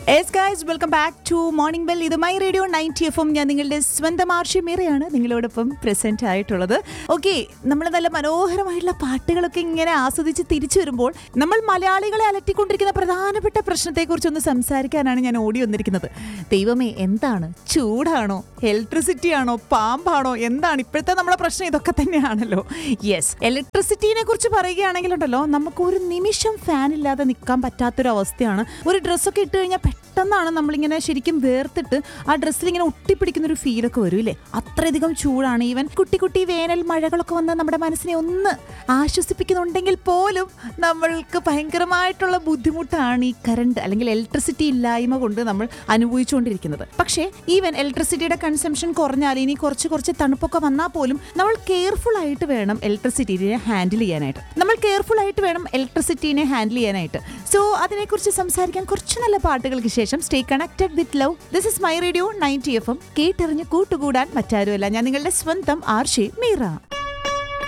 S guys welcome back to morning bell ഇത് my radio ninety F M ഞാൻ നിങ്ങളുടെ സ്വന്തം ആർഷി മീറയാണ് നിങ്ങളോടൊപ്പം പ്രസന്റ് ആയിട്ടുള്ളത് ഓക്കെ നമ്മൾ നല്ല മനോഹരമായിട്ടുള്ള പാട്ടുകളൊക്കെ ഇങ്ങനെ ആസ്വദിച്ച് തിരിച്ചു വരുമ്പോൾ നമ്മൾ മലയാളികളെ അലട്ടിക്കൊണ്ടിരിക്കുന്ന പ്രധാനപ്പെട്ട പ്രശ്നത്തെക്കുറിച്ച് ഒന്ന് സംസാരിക്കാനാണ് ഞാൻ ഓടി വന്നിരിക്കുന്നത് ദൈവമേ എന്താണ് ചൂടാണോ ഇലക്ട്രിസിറ്റി ആണോ പാമ്പാണോ എന്താണ് ഇപ്പോഴത്തെ നമ്മളെ പ്രശ്നം ഇതൊക്കെ തന്നെയാണല്ലോ യെസ് ഇലക്ട്രിസിറ്റിനെ കുറിച്ച് പറയുകയാണെങ്കിലുണ്ടല്ലോ നമുക്ക് ഒരു നിമിഷം ഫാൻ ഇല്ലാതെ നിൽക്കാൻ പറ്റാത്തൊരു അവസ്ഥയാണ് ഒരു ഡ്രസ്സൊക്കെ ഇട്ട് കഴിഞ്ഞാൽ പെട്ടെന്നാണ് നമ്മളിങ്ങനെ ശരിക്കും വേർത്തിട്ട് ആ ഡ്രസ്സിൽ ഇങ്ങനെ ഒട്ടിപ്പിടിക്കുന്ന ഒരു ഫീലൊക്കെ വരും ഇല്ലേ അത്രയധികം ചൂടാണ് ഈവൻ കുട്ടി കുട്ടി വേനൽ മഴകളൊക്കെ വന്ന് നമ്മുടെ മനസ്സിനെ ഒന്ന് ആശ്വസിപ്പിക്കുന്നുണ്ടെങ്കിൽ പോലും നമ്മൾക്ക് ഭയങ്കരമായിട്ടുള്ള ബുദ്ധിമുട്ടാണ് ഈ കറണ്ട് അല്ലെങ്കിൽ ഇലക്ട്രിസിറ്റി ഇല്ലായ്മ കൊണ്ട് നമ്മൾ അനുഭവിച്ചുകൊണ്ടിരിക്കുന്നത് പക്ഷേ ഈവൻ ഇലക്ട്രിസിറ്റിയുടെ കൺസംഷൻ കുറഞ്ഞാൽ ഇനി കുറച്ച് കുറച്ച് തണുപ്പൊക്കെ വന്നാൽ പോലും നമ്മൾ കെയർഫുൾ ആയിട്ട് വേണം ഇലക്ട്രിസിറ്റിനെ ഹാൻഡിൽ ചെയ്യാനായിട്ട് നമ്മൾ കെയർഫുൾ ആയിട്ട് വേണം ഇലക്ട്രിസിറ്റിനെ ഹാൻഡിൽ ചെയ്യാനായിട്ട് സോ അതിനെക്കുറിച്ച് സംസാരിക്കാൻ കുറച്ച് നല്ല പാട്ടുകൾക്ക് ശേഷം stay connected with love this is my radio ninety F M കേട്ടറിഞ്ഞ് കൂട്ടുകൂടാൻ മറ്റാരുമല്ല ഞാൻ നിങ്ങളുടെ സ്വന്തം ആർഷി മീറ